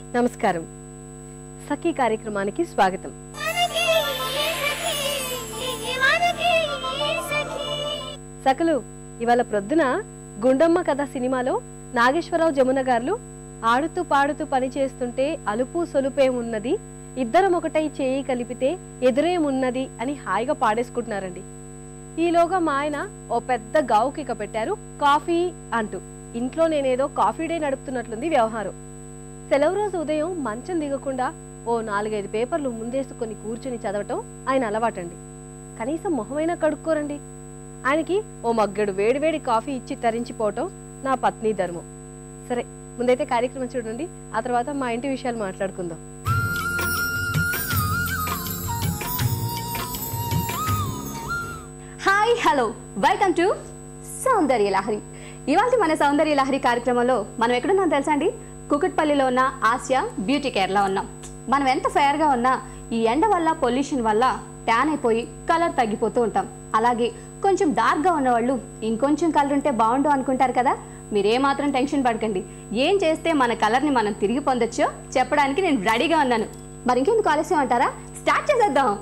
నమస్కారం సఖీ కార్యక్రమానికి స్వాగతం సకలు ఇవాళ ప్రొద్దున గుండమ్మ కథ సినిమాలో నాగేశ్వరరావు జమున గారు ఆడుతూ పాడుతూ పని చేస్తుంటే అలుపు సొలుపేం ఉన్నది ఇద్దరం ఒకటై చేయి కలిపితే ఎదురేమున్నది అని హాయిగా పాడేసుకుంటున్నారండి ఈలోగా మా ఆయన ఓ పెద్ద గావుకిక పెట్టారు కాఫీ అంటూ ఇంట్లో నేనేదో కాఫీ డే నడుపుతున్నట్లుంది వ్యవహారం సెలవు రోజు ఉదయం మంచం దిగకుండా ఓ నాలుగైదు పేపర్లు ముందేసుకొని కూర్చుని చదవటం ఆయన అలవాటండి కనీసం మొహమైనా కడుక్కోరండి ఆయనకి ఓ మగ్గడు వేడివేడి కాఫీ ఇచ్చి తరించిపోవటం నా పత్ని ధర్మం సరే ముందైతే కార్యక్రమం చూడండి ఆ తర్వాత మా ఇంటి విషయాలు మాట్లాడుకుందాం hi hello welcome to Soundarya Lahari ఇవాళ మన సౌందర్య లహరి కార్యక్రమంలో మనం ఎక్కడున్నాం తెలుసా అండి కుకట్పల్లిలో ఉన్న ఆసియా బ్యూటీ కేర్లో ఉన్నాం మనం ఎంత ఫేర్గా ఉన్నా ఈ ఎండ వల్ల పొల్యూషన్ వల్ల ట్యాన్ అయిపోయి కలర్ తగ్గిపోతూ ఉంటాం అలాగే కొంచెం డార్క్గా ఉన్నవాళ్ళు ఇంకొంచెం కలర్ ఉంటే బాగుండు అనుకుంటారు కదా మీరేమాత్రం టెన్షన్ పడకండి ఏం చేస్తే మన కలర్ని మనం తిరిగి పొందొచ్చో చెప్పడానికి నేను రెడీగా ఉన్నాను మరి ఇంకెందుకు ఆలస్యం అంటారా స్టార్ట్ చేసేద్దాం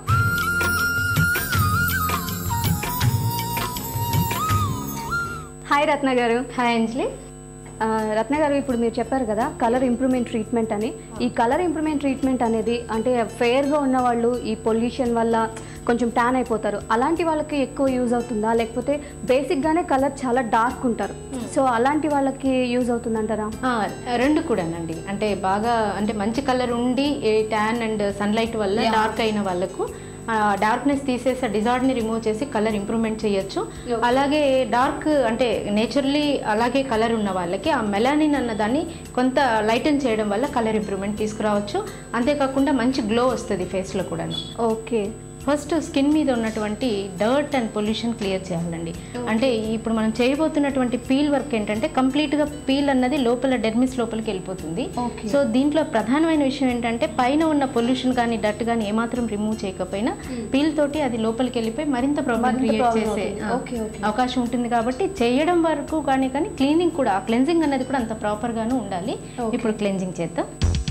హాయ్ రత్న గారు హాయ్ అంజలి ఆ, రత్న గారు ఇప్పుడు మీరు చెప్పారు కదా కలర్ ఇంప్రూవ్మెంట్ ట్రీట్మెంట్ అని ఈ కలర్ ఇంప్రూవ్మెంట్ ట్రీట్మెంట్ అనేది అంటే ఫెయిర్గా ఉన్న వాళ్ళు ఈ పొల్యూషన్ వల్ల కొంచెం ట్యాన్ అయిపోతారు అలాంటి వాళ్ళకి ఎక్కువ యూజ్ అవుతుందా లేకపోతే బేసిక్గానే కలర్ చాలా డార్క్ ఉంటారు సో అలాంటి వాళ్ళకి యూజ్ అవుతుందంటారా ఆ, రెండు కూడానండి అంటే బాగా అంటే మంచి కలర్ ఉండి ట్యాన్ అండ్ సన్లైట్ వల్ల డార్క్ అయిన వాళ్ళకు డార్క్నెస్ తీసేసి డిజార్డ్ని రిమూవ్ చేసి కలర్ ఇంప్రూవ్మెంట్ చేయొచ్చు అలాగే డార్క్ అంటే నేచురల్లీ అలాగే కలర్ ఉన్న వాళ్ళకి ఆ మెలానిన్ అన్న దాన్ని కొంత లైటన్ చేయడం వల్ల కలర్ ఇంప్రూవ్మెంట్ తీసుకురావచ్చు అంతేకాకుండా మంచి గ్లో వస్తుంది ఫేస్లో కూడాను ఓకే ఫస్ట్ స్కిన్ మీద ఉన్నటువంటి డర్ట్ అండ్ పొల్యూషన్ క్లియర్ చేయాలండి అంటే ఇప్పుడు మనం చేయబోతున్నటువంటి పీల్ వర్క్ ఏంటంటే కంప్లీట్గా పీల్ అన్నది లోపల డెర్మిస్ లోపలికి వెళ్ళిపోతుంది Okay. సో దీంట్లో ప్రధానమైన విషయం ఏంటంటే పైన ఉన్న పొల్యూషన్ కానీ డట్ కానీ ఏమాత్రం రిమూవ్ చేయకపోయినా పీల్ తోటి అది లోపలికి వెళ్ళిపోయి మరింత ప్రాబ్లం మరింత క్రియేట్ problem చేసే అవుతుంది. ఆ, Okay, okay. అవకాశం ఉంటుంది కాబట్టి చేయడం వరకు కానీ కానీ క్లీనింగ్ కూడా క్లెన్జింగ్ అనేది కూడా అంత ప్రాపర్గాను ఉండాలి Okay. ఇప్పుడు క్లెన్జింగ్ చేద్దాం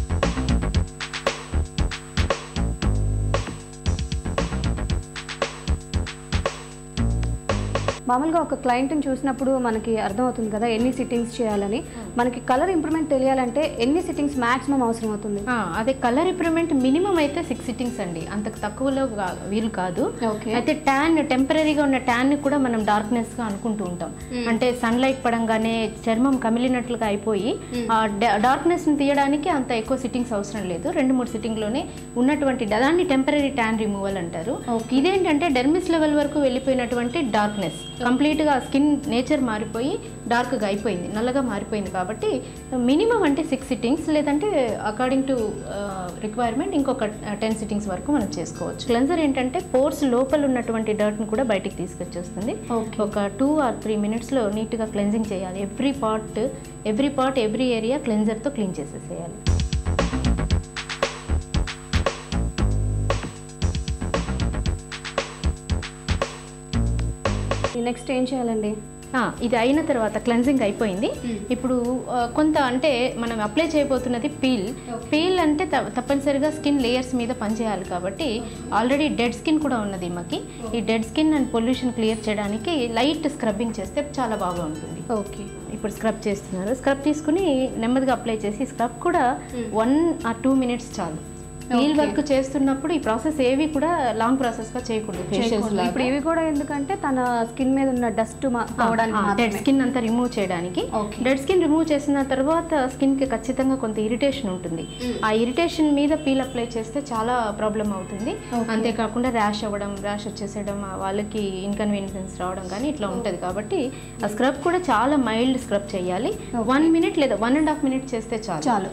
మామూలుగా ఒక క్లయింట్ని చూసినప్పుడు మనకి అర్థమవుతుంది కదా ఎన్ని సిట్టింగ్స్ చేయాలని మనకి కలర్ ఇంప్రూవ్మెంట్ తెలియాలంటే ఎన్ని సిట్టింగ్స్ మాక్సిమం అవసరం అవుతుంది ఆ, అదే కలర్ ఇంప్రూవ్మెంట్ మినిమం అయితే సిక్స్ సిట్టింగ్స్ అండి అంతకు తక్కువలో గా- వీలు కాదు ఓకే అయితే ట్యాన్ టెంపరీగా ఉన్న ట్యాన్ కూడా మనం డార్క్నెస్ గా అనుకుంటూ ఉంటాం అంటే సన్లైట్ పడంగానే చర్మం కమిలినట్లుగా అయిపోయి ఆ డార్క్నెస్ ని తీయడానికి అంత ఎక్కువ సిట్టింగ్స్ అవసరం లేదు రెండు మూడు సిట్టింగ్ లోనే ఉన్నటువంటి దాన్ని టెంపరీ ట్యాన్ రిమూవల్ అంటారు ఇదేంటంటే డెర్మిస్ లెవెల్ వరకు వెళ్ళిపోయినటువంటి డార్క్నెస్ కంప్లీట్ గా స్కిన్ నేచర్ మారిపోయి డార్క్ గా అయిపోయింది నల్లగా మారిపోయింది కాబట్టి మినిమం అంటే సిక్స్ సిట్టింగ్స్ లేదంటే అకార్డింగ్ టు రిక్వైర్మెంట్ ఇంకొక టెన్ సిట్టింగ్స్ వరకు మనం చేసుకోవచ్చు క్లెన్జర్ ఏంటంటే పోర్స్ లోపల ఉన్నటువంటి డర్ట్ ని కూడా బయటికి తీసుకొచ్చేస్తుంది Okay. ఒక టూ ఆర్ త్రీ మినిట్స్ లో నీట్ గా క్లెన్జింగ్ చేయాలి every part every part every area cleanser తో క్లీన్ చేసేసేయాలి నెక్స్ట్ ఏం చేయాలండి ఆ, ఇది అయిన తర్వాత క్లెన్జింగ్ అయిపోయింది ఇప్పుడు ఆ, కొంత అంటే మనం అప్లై చేయబోతున్నది పీల్ పీల్ అంటే త- తప్పనిసరిగా స్కిన్ లేయర్స్ మీద పనిచేయాలి కాబట్టి ఆల్రెడీ డెడ్ స్కిన్ కూడా ఉన్నది మాకి ఈ dead skin and pollution clear చేయడానికి లైట్ స్క్రబ్బింగ్ చేస్తే చాలా బాగా ఉంటుంది ఓకే ఇప్పుడు స్క్రబ్ చేస్తున్నారు స్క్రబ్ తీసుకుని నెమ్మదిగా అప్లై చేసి స్క్రబ్ కూడా వన్ ఆర్ టూ మినిట్స్ చాలు పీల్ వర్క్ చేస్తున్నప్పుడు ఈ ప్రాసెస్ ఏవి కూడా లాంగ్ ప్రాసెస్ గా చేయకూడదు ఫేషియల్స్ ఇప్పుడు ఇవి కూడా ఎందుకంటే తన స్కిన్ మీద ఉన్న డస్ట్ పోవడానికి డెడ్ మాత్రమే. స్కిన్ అంతా రిమూవ్ చేయడానికి Okay. డెడ్ స్కిన్ రిమూవ్ చేసిన తర్వాత స్కిన్ కి ఖచ్చితంగా కొంత ఇరిటేషన్ ఉంటుంది ఆ ఇరిటేషన్ మీద పీల్ అప్లై చేస్తే చాలా ప్రాబ్లం అవుతుంది అంతేకాకుండా ర్యాష్ అవ్వడం ర్యాష్ వచ్చేసేయడం ఆ వాళ్ళకి ఇన్కన్వీనియన్స్ రావడం కానీ ఇట్లా ఉంటుంది కాబట్టి ఆ స్క్రబ్ కూడా చాలా మైల్డ్ స్క్రబ్ చేయాలి వన్ మినిట్ లేదా వన్ అండ్ హాఫ్ మినిట్ చేస్తే చాలు చాలు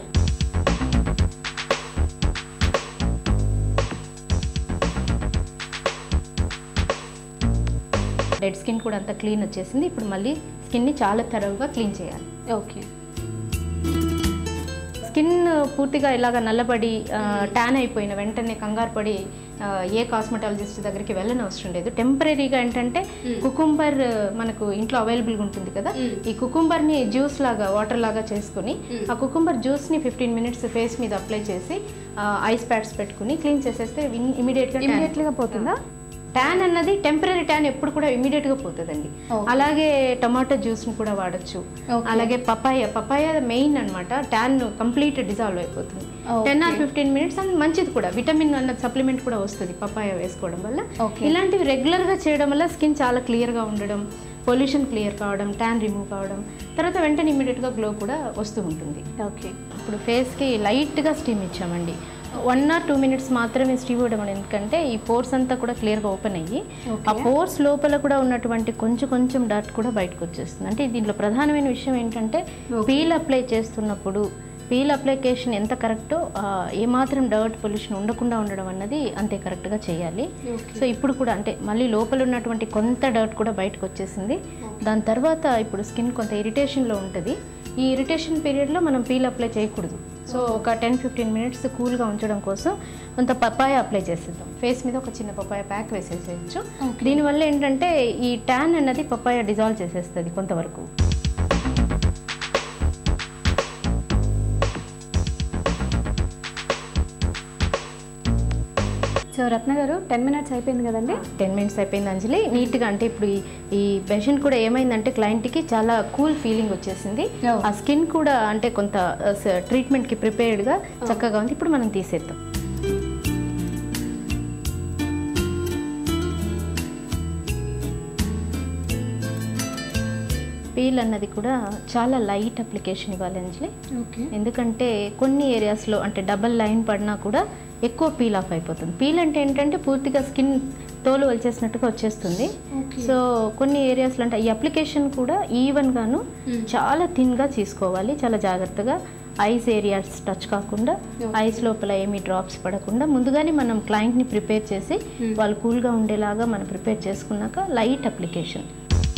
డెడ్ స్కిన్ కూడా అంతా క్లీన్ వచ్చేసింది ఇప్పుడు మళ్ళీ స్కిన్ని చాలా తరవుగా క్లీన్ చేయాలి ఓకే స్కిన్ పూర్తిగా ఇలాగ నల్లబడి ట్యాన్ అయిపోయిన వెంటనే కంగారు పడి ఆ, ఏ కాస్మెటాలజిస్ట్ దగ్గరికి వెళ్ళని అవసరం లేదు టెంపరీగా ఏంటంటే కుకుంబర్ మనకు ఇంట్లో అవైలబుల్గా ఉంటుంది కదా ఈ కుకుంబర్ని జ్యూస్ లాగా వాటర్ లాగా చేసుకుని ఆ కుకుంబర్ జ్యూస్ని ఫిఫ్టీన్ మినిట్స్ ఫేస్ మీద అప్లై చేసి ఐస్ ప్యాడ్స్ పెట్టుకుని క్లీన్ చేసేస్తే ఇమీడియట్గా ఇమీడియట్లీగా పోతుందా ట్యాన్ అన్నది టెంపరీ ట్యాన్ ఎప్పుడు కూడా ఇమీడియట్ గా పోతుందండి అలాగే టమాటో జ్యూస్ ని కూడా వాడచ్చు అలాగే పపాయ పపాయ మెయిన్ అన్నమాట ట్యాన్ కంప్లీట్ డిజాల్వ్ అయిపోతుంది ten or fifteen minutes and మంచిది కూడా విటమిన్ అన్న సప్లిమెంట్ కూడా వస్తుంది పపాయ వేసుకోవడం వల్ల ఇలాంటివి రెగ్యులర్ గా చేయడం వల్ల స్కిన్ చాలా క్లియర్ గా ఉండడం పొల్యూషన్ క్లియర్ కావడం ట్యాన్ రిమూవ్ కావడం తర్వాత వెంటనే ఇమీడియట్ గా గ్లో కూడా వస్తూ ఉంటుంది ఓకే ఇప్పుడు ఫేస్కి లైట్గా స్టీమ్ ఇచ్చామండి వన్ ఆర్ టూ మినిట్స్ మాత్రమే స్టీమ్ ఇవ్వడం అనేది ఎందుకంటే ఈ పోర్స్ అంతా కూడా క్లియర్గా ఓపెన్ అయ్యి ఆ పోర్స్ లోపల కూడా ఉన్నటువంటి కొంచెం కొంచెం డర్ట్ కూడా బయటకు వచ్చేస్తుంది అంటే దీంట్లో ప్రధానమైన విషయం ఏంటంటే పీల్ అప్లై చేస్తున్నప్పుడు పీల్ అప్లికేషన్ ఎంత కరెక్టో ఏమాత్రం డర్ట్ పొల్యూషన్ ఉండకుండా ఉండడం అన్నది అంతే కరెక్ట్గా చేయాలి సో ఇప్పుడు కూడా అంటే మళ్ళీ లోపల ఉన్నటువంటి కొంత డర్ట్ కూడా బయటకు వచ్చేసింది దాని తర్వాత ఇప్పుడు స్కిన్ కొంత ఇరిటేషన్లో ఉంటుంది ఈ ఇరిటేషన్ పీరియడ్లో మనం పీల్ అప్లై చేయకూడదు సో ఒక టెన్ ఫిఫ్టీన్ మినిట్స్ కూల్గా ఉంచడం కోసం కొంత పపాయ అప్లై చేసేద్దాం ఫేస్ మీద ఒక చిన్న పపాయ ప్యాక్ వేసేసేయచ్చు దీనివల్ల ఏంటంటే ఈ ట్యాన్ అన్నది పపాయ డిజాల్వ్ చేసేస్తుంది కొంతవరకు సో రత్న గారు టెన్ మినిట్స్ అయిపోయింది కదండి టెన్ మినిట్స్ అయిపోయింది అంజలి నీట్గా అంటే ఇప్పుడు ఈ ఈ పేషెంట్ కూడా ఏమైందంటే క్లయింట్కి చాలా కూల్ ఫీలింగ్ వచ్చేసింది Oh. ఆ స్కిన్ కూడా అంటే కొంత ట్రీట్మెంట్కి ప్రిపేర్డ్గా చక్కగా ఉంది ఇప్పుడు మనం తీసేద్దాం పీల్ అన్నది కూడా చాలా లైట్ అప్లికేషన్ ఇవ్వాలి అంజలి ఓకే ఎందుకంటే కొన్ని ఏరియాస్లో అంటే డబల్ లైన్ పడినా కూడా ఎక్కువ పీల్ ఆఫ్ అయిపోతుంది పీల్ అంటే ఏంటంటే పూర్తిగా స్కిన్ తోలు వలిచేసినట్టుగా వచ్చేస్తుంది సో కొన్ని ఏరియాస్లో అంటే ఈ అప్లికేషన్ కూడా ఈవెన్ గాను చాలా థిన్గా తీసుకోవాలి చాలా జాగ్రత్తగా ఐస్ ఏరియాస్ టచ్ కాకుండా ఐస్ లోపల ఏమీ డ్రాప్స్ పడకుండా ముందుగానే మనం క్లయింట్ని ప్రిపేర్ చేసి వాళ్ళు కూల్గా ఉండేలాగా మనం ప్రిపేర్ చేసుకున్నాక లైట్ అప్లికేషన్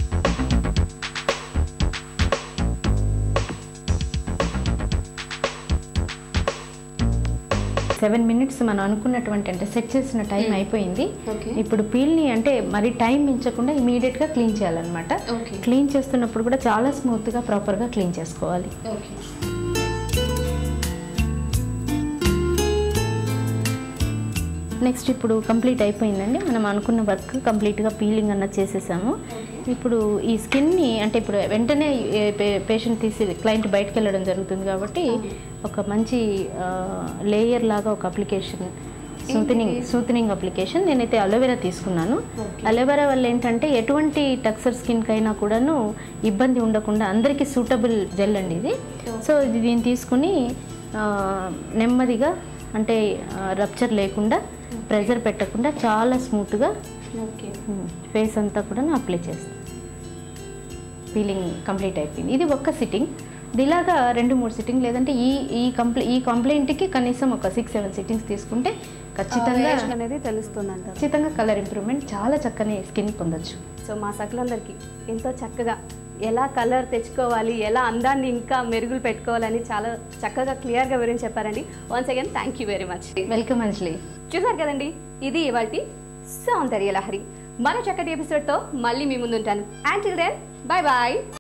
సెవెన్ మినిట్స్ మనం అనుకున్నటువంటి అంటే సెట్ చేసిన టైం అయిపోయింది Okay. ఇప్పుడు పీల్ని అంటే మరి టైం మించకుండా ఇమీడియట్గా క్లీన్ చేయాలన్నమాట Okay. క్లీన్ చేస్తున్నప్పుడు కూడా చాలా స్మూత్గా ప్రాపర్గా క్లీన్ చేసుకోవాలి ఓకే నెక్స్ట్ ఇప్పుడు కంప్లీట్ అయిపోయిందండి మనం అనుకున్న వర్క్ కంప్లీట్గా పీలింగ్ అన్నది చేసేసాము ఇప్పుడు ఈ స్కిన్ని అంటే ఇప్పుడు వెంటనే పేషెంట్ తీసి క్లయింట్ బయటకు వెళ్ళడం జరుగుతుంది కాబట్టి ఒక మంచి లేయర్ లాగా ఒక అప్లికేషన్ సూతనింగ్ సూతనింగ్ అప్లికేషన్ నేనైతే అలోవెరా తీసుకున్నాను అలోవెరా వల్ల ఏంటంటే ఎటువంటి టక్సర్ స్కిన్కి అయినా కూడాను ఇబ్బంది ఉండకుండా అందరికీ సూటబుల్ జెల్ అండి ఇది సో ఇది దీన్ని తీసుకుని ఆ, నెమ్మదిగా అంటే రప్చర్ లేకుండా ప్రెజర్ పెట్టకుండా చాలా స్మూత్గా ఓకే ఫేస్ అంతా కూడా అప్లై చేస్తాను పీలింగ్ కంప్లీట్ అయిపోయింది ఇది ఒక్క సిట్టింగ్ ఇది ఇలాగా రెండు మూడు సిట్టింగ్ లేదంటే ఈ ఈ కంప్లై ఈ కంప్లైంట్కి కనీసం ఒక సిక్స్ సెవెన్ సిట్టింగ్స్ తీసుకుంటే ఖచ్చితంగా రియాక్షన్ అనేది తెలుస్తుంది అంటారు ఖచ్చితంగా కలర్ ఇంప్రూవ్మెంట్ చాలా చక్కని స్కిన్ పొందొచ్చు సో మా సకులందరికీ ఎంతో చక్కగా ఎలా కలర్ తెచ్చుకోవాలి ఎలా అందాన్ని ఇంకా మెరుగులు పెట్టుకోవాలని చాలా చక్కగా క్లియర్గా వివరించి చెప్పారండి once again thank you very much welcome Anjali చూసారు కదండి ఇది ఇవాళ సౌందర్య లహరి మరో చక్కటి ఎపిసోడ్తో మళ్ళీ మీ ముందుంటాను and till then bye bye